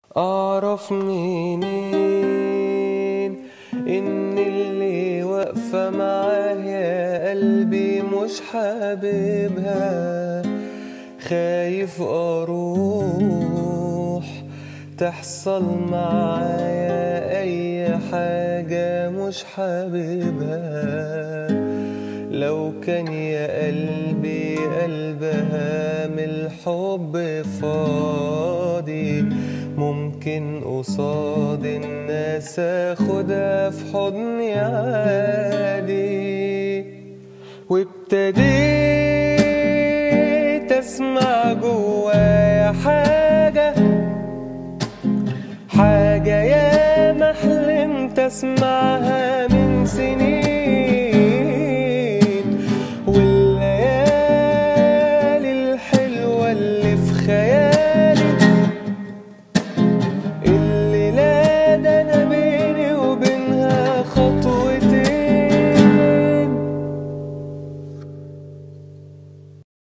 أعرف منين إن اللي واقفة معاه يا قلبي مش حاببها خايف أروح تحصل معايا أي حاجة مش حاببها لو كان يا قلبي قلبها من الحب فاضي ممكن قصاد الناس اخدها في حضني عادي وابتديت اسمع جوايا حاجة حاجة يا ما حلمت اسمعها من سنين